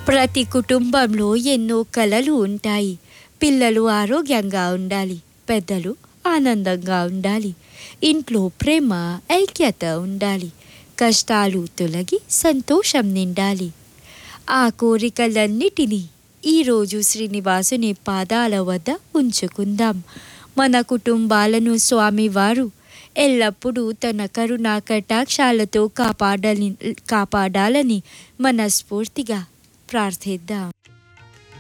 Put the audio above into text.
ప్రతి కుటుంబంలో ఎన్నో కలలు ఉంటాయి పిల్లలు ఆరోగ్యంగా ఉండాలి పెద్దలు ఆనందంగా ఉండాలి ఇంట్లో ప్రేమ ఐక్యత ఉండాలి కష్టాలు తొలగి సంతోషం నిండాలి ఆ కోరికలన్నిటినీ ఈరోజు శ్రీనివాసుని పాదాల వద్ద ఉంచుకుందాం మన కుటుంబాలను స్వామివారు ఎల్లప్పుడూ తన కరుణా కటాక్షాలతో కాపాడాలి కాపాడాలని మనస్ఫూర్తిగా ప్రార్థిద్దాం